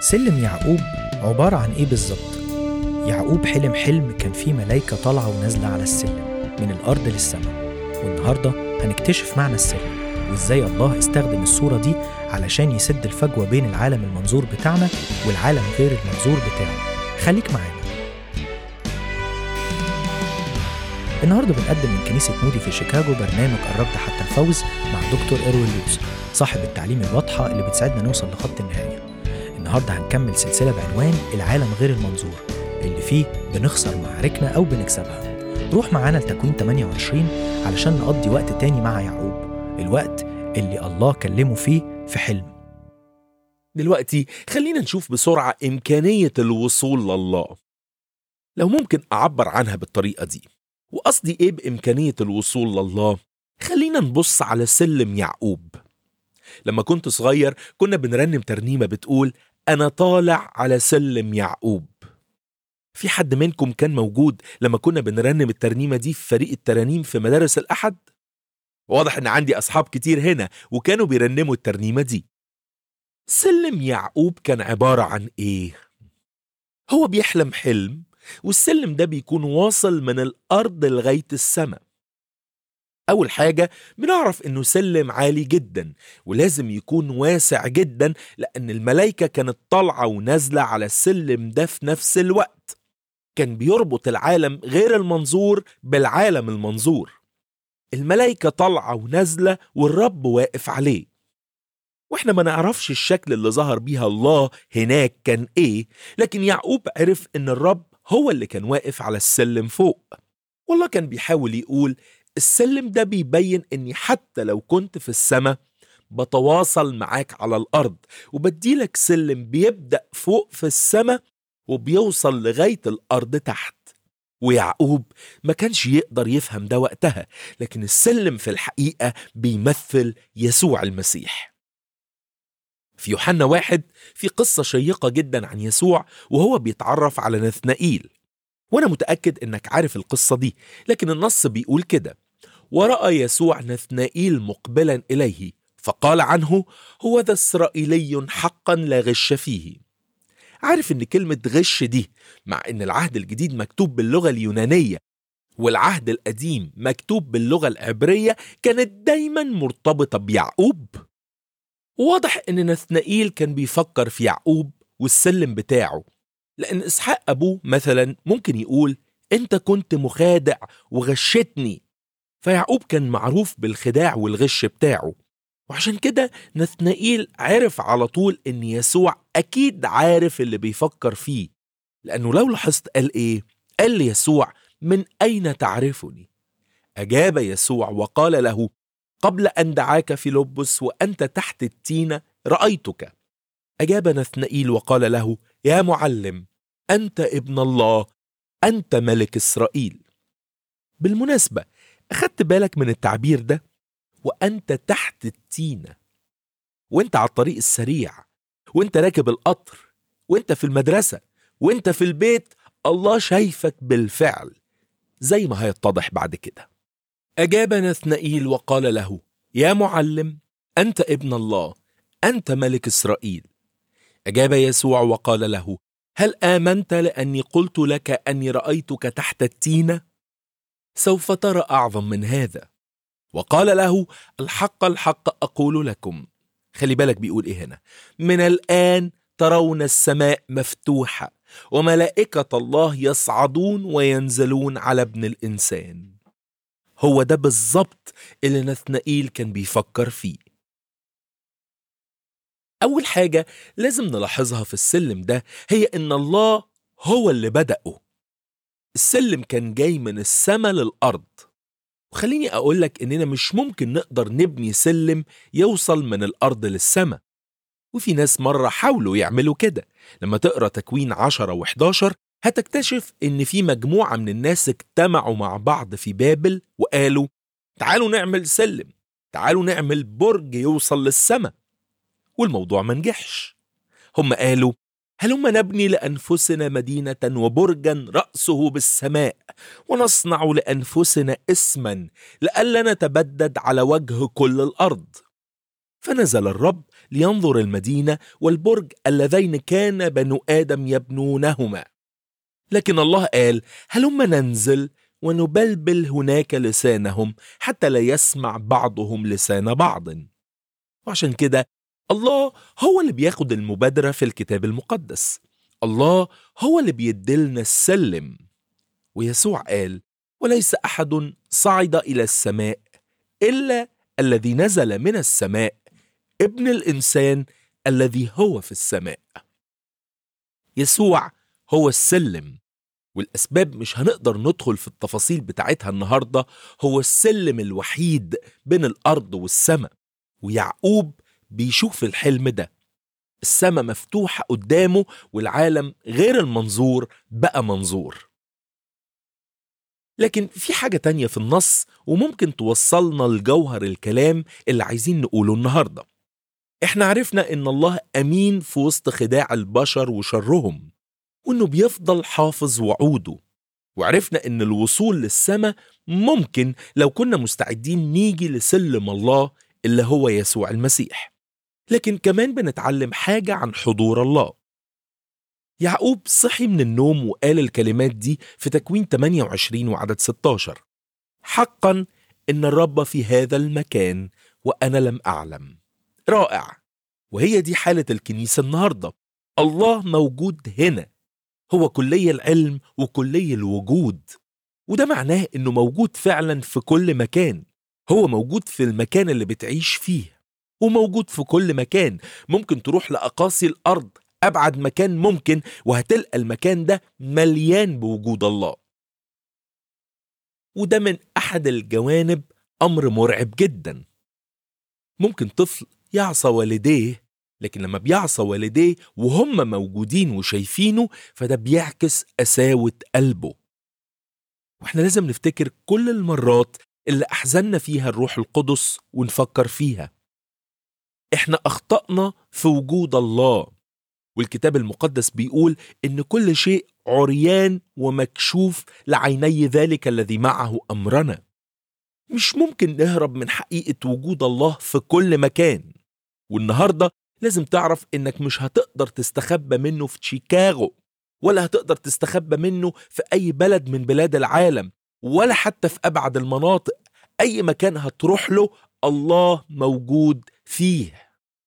سلم يعقوب عبارة عن إيه بالظبط؟ يعقوب حلم حلم كان فيه ملايكة طالعة ونازلة على السلم من الأرض للسماء والنهاردة هنكتشف معنى السلم وإزاي الله استخدم الصورة دي علشان يسد الفجوة بين العالم المنظور بتاعنا والعالم غير المنظور بتاعه خليك معانا النهارده بنقدم من كنيسة مودي في شيكاغو برنامج قربت حتى الفوز مع دكتور إروين لوتس صاحب التعليم الواضحة اللي بتساعدنا نوصل لخط النهاية النهارده هنكمل سلسلة بعنوان العالم غير المنظور اللي فيه بنخسر معاركنا أو بنكسبها روح معانا لتكوين 28 علشان نقضي وقت تاني مع يعقوب الوقت اللي الله كلمه فيه في حلم دلوقتي خلينا نشوف بسرعة إمكانية الوصول لله لو ممكن أعبر عنها بالطريقة دي وقصدي إيه بإمكانية الوصول لله خلينا نبص على سلم يعقوب لما كنت صغير كنا بنرنم ترنيمة بتقول أنا طالع على سلم يعقوب في حد منكم كان موجود لما كنا بنرنم الترنيمة دي في فريق الترانيم في مدارس الأحد؟ واضح إن عندي أصحاب كتير هنا وكانوا بيرنموا الترنيمة دي سلم يعقوب كان عبارة عن إيه؟ هو بيحلم حلم والسلم ده بيكون واصل من الأرض لغاية السماء أول حاجة بنعرف إنه سلم عالي جدا ولازم يكون واسع جدا لأن الملايكة كانت طالعة ونازلة على السلم ده في نفس الوقت كان بيربط العالم غير المنظور بالعالم المنظور الملايكة طالعة ونازلة والرب واقف عليه واحنا ما نعرفش الشكل اللي ظهر بيها الله هناك كان ايه لكن يعقوب عرف ان الرب هو اللي كان واقف على السلم فوق والله كان بيحاول يقول السلم ده بيبين اني حتى لو كنت في السماء بتواصل معاك على الارض وبديلك سلم بيبدا فوق في السماء وبيوصل لغايه الارض تحت ويعقوب ما كانش يقدر يفهم ده وقتها لكن السلم في الحقيقه بيمثل يسوع المسيح في يوحنا واحد في قصة شيقة جدا عن يسوع وهو بيتعرف على نثنائيل وأنا متأكد إنك عارف القصة دي لكن النص بيقول كده ورأى يسوع نثنائيل مقبلا إليه فقال عنه هو ذا إسرائيلي حقا لا غش فيه عارف إن كلمة غش دي مع إن العهد الجديد مكتوب باللغة اليونانية والعهد القديم مكتوب باللغة العبرية كانت دايما مرتبطة بيعقوب واضح ان نثنائيل كان بيفكر في يعقوب والسلم بتاعه لان اسحاق ابوه مثلا ممكن يقول انت كنت مخادع وغشتني فيعقوب كان معروف بالخداع والغش بتاعه وعشان كده نثنائيل عرف على طول ان يسوع اكيد عارف اللي بيفكر فيه لانه لو لاحظت قال ايه قال ليسوع من اين تعرفني اجاب يسوع وقال له قبل أن دعاك فيلبس وأنت تحت التينة رأيتك أجاب نثنائيل وقال له يا معلم أنت ابن الله أنت ملك إسرائيل بالمناسبة أخدت بالك من التعبير ده وأنت تحت التينة وأنت على الطريق السريع وأنت راكب القطر وأنت في المدرسة وأنت في البيت الله شايفك بالفعل زي ما هيتضح بعد كده أجاب نثنائيل وقال له يا معلم أنت ابن الله أنت ملك إسرائيل أجاب يسوع وقال له هل آمنت لأني قلت لك أني رأيتك تحت التينة؟ سوف ترى أعظم من هذا وقال له الحق الحق أقول لكم خلي بالك بيقول إيه هنا من الآن ترون السماء مفتوحة وملائكة الله يصعدون وينزلون على ابن الإنسان هو ده بالظبط اللي نثنائيل كان بيفكر فيه أول حاجة لازم نلاحظها في السلم ده هي إن الله هو اللي بدأه السلم كان جاي من السماء للأرض وخليني أقول لك إننا مش ممكن نقدر نبني سلم يوصل من الأرض للسماء وفي ناس مرة حاولوا يعملوا كده لما تقرأ تكوين 10 و11 هتكتشف إن في مجموعة من الناس اجتمعوا مع بعض في بابل وقالوا تعالوا نعمل سلم تعالوا نعمل برج يوصل للسماء والموضوع ما نجحش هم قالوا هلما نبني لأنفسنا مدينة وبرجا رأسه بالسماء ونصنع لأنفسنا اسما لئلا نتبدد على وجه كل الأرض فنزل الرب لينظر المدينة والبرج اللذين كان بنو آدم يبنونهما لكن الله قال هلما ننزل ونبلبل هناك لسانهم حتى لا يسمع بعضهم لسان بعض وعشان كده الله هو اللي بياخد المبادرة في الكتاب المقدس الله هو اللي بيدلنا السلم ويسوع قال وليس أحد صعد إلى السماء إلا الذي نزل من السماء ابن الإنسان الذي هو في السماء يسوع هو السلم والأسباب مش هنقدر ندخل في التفاصيل بتاعتها النهاردة هو السلم الوحيد بين الأرض والسماء ويعقوب بيشوف الحلم ده السماء مفتوحة قدامه والعالم غير المنظور بقى منظور لكن في حاجة تانية في النص وممكن توصلنا لجوهر الكلام اللي عايزين نقوله النهاردة احنا عرفنا ان الله امين في وسط خداع البشر وشرهم وانه بيفضل حافظ وعوده وعرفنا ان الوصول للسماء ممكن لو كنا مستعدين نيجي لسلم الله اللي هو يسوع المسيح لكن كمان بنتعلم حاجة عن حضور الله يعقوب صحي من النوم وقال الكلمات دي في تكوين 28 وعدد 16 حقا إن الرب في هذا المكان وأنا لم أعلم رائع وهي دي حالة الكنيسة النهاردة الله موجود هنا هو كلي العلم وكلي الوجود وده معناه إنه موجود فعلا في كل مكان هو موجود في المكان اللي بتعيش فيه وموجود في كل مكان ممكن تروح لأقاصي الأرض أبعد مكان ممكن وهتلقى المكان ده مليان بوجود الله وده من أحد الجوانب أمر مرعب جدا ممكن طفل يعصى والديه لكن لما بيعصى والديه وهم موجودين وشايفينه فده بيعكس قساوة قلبه واحنا لازم نفتكر كل المرات اللي أحزننا فيها الروح القدس ونفكر فيها احنا أخطأنا في وجود الله والكتاب المقدس بيقول إن كل شيء عريان ومكشوف لعيني ذلك الذي معه أمرنا مش ممكن نهرب من حقيقة وجود الله في كل مكان والنهاردة لازم تعرف إنك مش هتقدر تستخبى منه في شيكاغو ولا هتقدر تستخبى منه في أي بلد من بلاد العالم ولا حتى في أبعد المناطق أي مكان هتروح له الله موجود فيه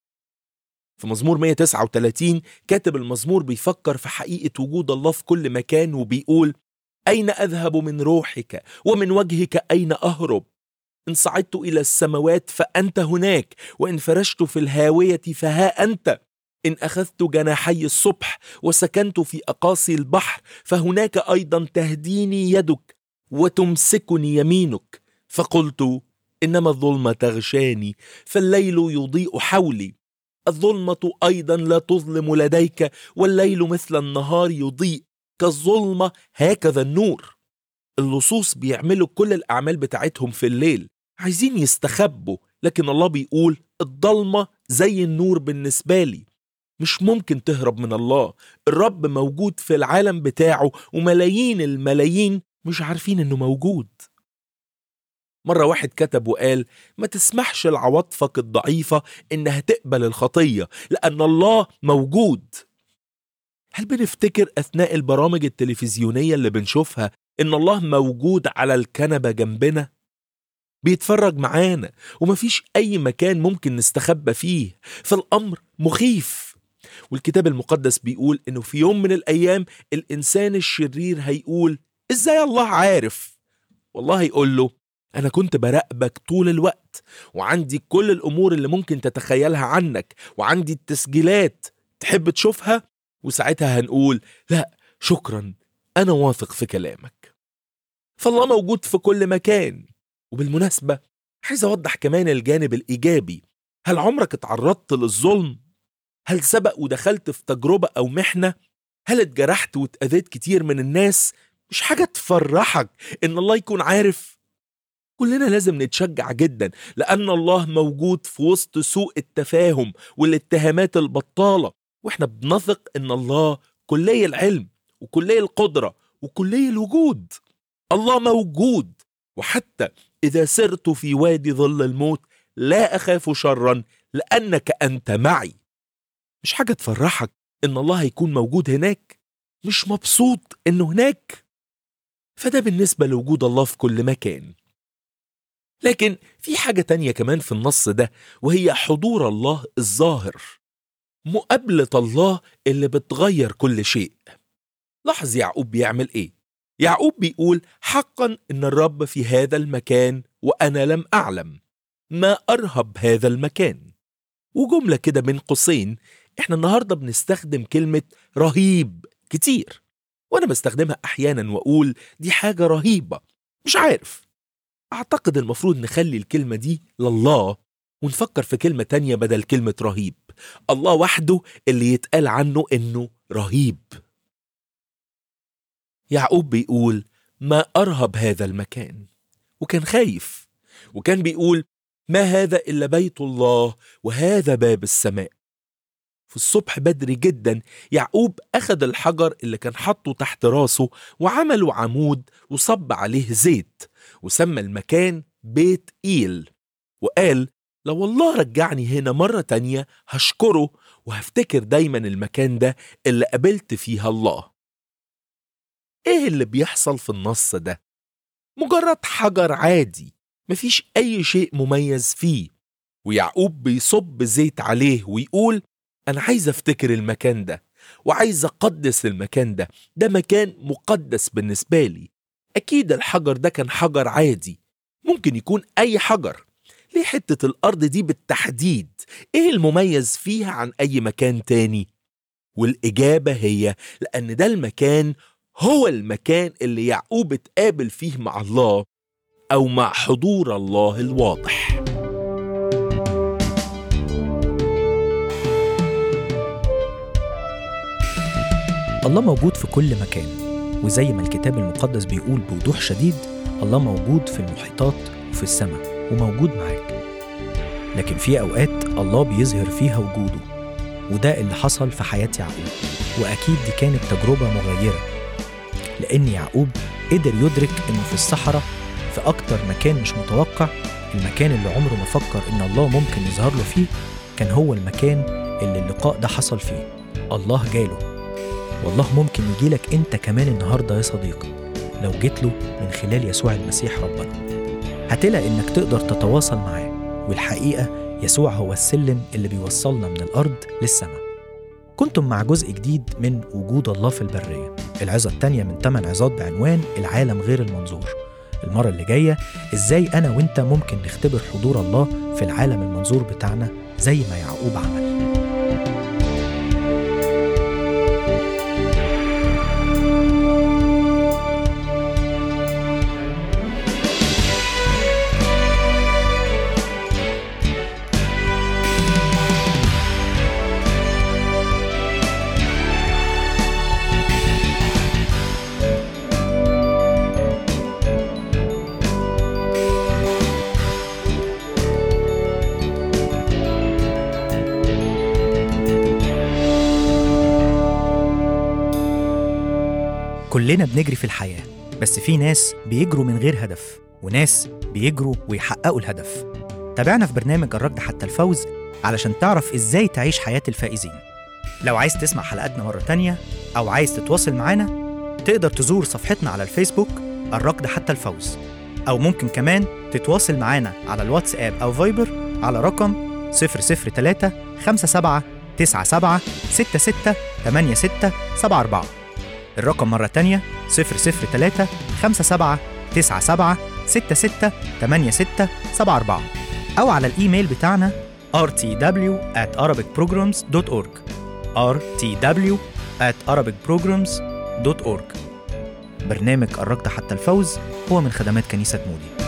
في مزمور 139 كاتب المزمور بيفكر في حقيقة وجود الله في كل مكان وبيقول أين أذهب من روحك ومن وجهك أين أهرب إن صعدت إلى السماوات فأنت هناك وإن فرشت في الهاوية فها أنت إن أخذت جناحي الصبح وسكنت في أقاصي البحر فهناك أيضا تهديني يدك وتمسكني يمينك فقلت إنما الظلمة تغشاني فالليل يضيء حولي الظلمة أيضا لا تظلم لديك والليل مثل النهار يضيء كالظلمة هكذا النور اللصوص بيعملوا كل الأعمال بتاعتهم في الليل عايزين يستخبوا لكن الله بيقول الضلمة زي النور بالنسبة لي مش ممكن تهرب من الله الرب موجود في العالم بتاعه وملايين الملايين مش عارفين انه موجود مرة واحد كتب وقال ما تسمحش لعواطفك الضعيفة إنها تقبل الخطية لأن الله موجود هل بنفتكر أثناء البرامج التلفزيونية اللي بنشوفها إن الله موجود على الكنبة جنبنا؟ بيتفرج معانا ومفيش أي مكان ممكن نستخبى فيه فالأمر مخيف والكتاب المقدس بيقول إنه في يوم من الأيام الإنسان الشرير هيقول إزاي الله عارف؟ والله هيقول له أنا كنت براقبك طول الوقت وعندي كل الأمور اللي ممكن تتخيلها عنك وعندي التسجيلات تحب تشوفها وساعتها هنقول لا شكرا أنا واثق في كلامك فالله موجود في كل مكان وبالمناسبة عايز أوضح كمان الجانب الإيجابي هل عمرك اتعرضت للظلم؟ هل سبق ودخلت في تجربة أو محنة؟ هل اتجرحت واتأذيت كتير من الناس؟ مش حاجة تفرحك إن الله يكون عارف كلنا لازم نتشجع جدا لأن الله موجود في وسط سوء التفاهم والاتهامات البطالة واحنا بنثق ان الله كلي العلم وكلي القدرة وكلي الوجود الله موجود وحتى إذا سرت في وادي ظل الموت لا أخاف شرا لأنك أنت معي مش حاجة تفرحك إن الله هيكون موجود هناك مش مبسوط إنه هناك فده بالنسبة لوجود الله في كل مكان لكن في حاجة تانية كمان في النص ده وهي حضور الله الظاهر مقابلة الله اللي بتغير كل شيء لاحظ يعقوب بيعمل ايه يعقوب بيقول حقا ان الرب في هذا المكان وانا لم اعلم ما ارهب هذا المكان وجمله كده بين قوسين احنا النهارده بنستخدم كلمه رهيب كتير وانا بستخدمها احيانا واقول دي حاجه رهيبه مش عارف اعتقد المفروض نخلي الكلمه دي لله ونفكر في كلمه تانية بدل كلمه رهيب الله وحده اللي يتقال عنه انه رهيب يعقوب بيقول ما ارهب هذا المكان وكان خايف وكان بيقول ما هذا الا بيت الله وهذا باب السماء في الصبح بدري جدا يعقوب اخذ الحجر اللي كان حاطه تحت راسه وعمله عمود وصب عليه زيت وسمى المكان بيت ايل وقال لو الله رجعني هنا مرة تانية هشكره وهفتكر دايما المكان ده اللي قابلت فيها الله ايه اللي بيحصل في النص ده مجرد حجر عادي مفيش اي شيء مميز فيه ويعقوب بيصب زيت عليه ويقول انا عايز افتكر المكان ده وعايز اقدس المكان ده ده مكان مقدس بالنسبه لي اكيد الحجر ده كان حجر عادي ممكن يكون اي حجر ليه حته الارض دي بالتحديد ايه المميز فيها عن اي مكان تاني والاجابه هي لان ده المكان هو المكان اللي يعقوب اتقابل فيه مع الله او مع حضور الله الواضح الله موجود في كل مكان وزي ما الكتاب المقدس بيقول بوضوح شديد الله موجود في المحيطات وفي السماء وموجود معاك لكن في أوقات الله بيظهر فيها وجوده وده اللي حصل في حياة يعقوب وأكيد دي كانت تجربة مغيرة لأن يعقوب قدر يدرك إنه في الصحراء في أكتر مكان مش متوقع المكان اللي عمره ما فكر إن الله ممكن يظهر له فيه كان هو المكان اللي اللقاء ده حصل فيه الله جاله والله ممكن يجيلك انت كمان النهارده يا صديقي لو جيت له من خلال يسوع المسيح ربنا هتلاقي انك تقدر تتواصل معاه والحقيقه يسوع هو السلم اللي بيوصلنا من الارض للسماء كنتم مع جزء جديد من وجود الله في البريه العظه الثانيه من 8 عظات بعنوان العالم غير المنظور المرة اللي جاية ازاي أنا وأنت ممكن نختبر حضور الله في العالم المنظور بتاعنا زي ما يعقوب عمل كلنا بنجري في الحياة بس في ناس بيجروا من غير هدف وناس بيجروا ويحققوا الهدف تابعنا في برنامج الركض حتى الفوز علشان تعرف ازاي تعيش حياة الفائزين لو عايز تسمع حلقاتنا مرة تانية أو عايز تتواصل معانا تقدر تزور صفحتنا على الفيسبوك الركض حتى الفوز أو ممكن كمان تتواصل معانا على الواتساب أو فايبر على رقم 003 57 97 66 86 74 الرقم مرة تانية 003 57 97 66 86 74 أو على الإيميل بتاعنا rtw at arabicprograms.org rtw at arabicprograms.org برنامج الركض حتى الفوز هو من خدمات كنيسة مودي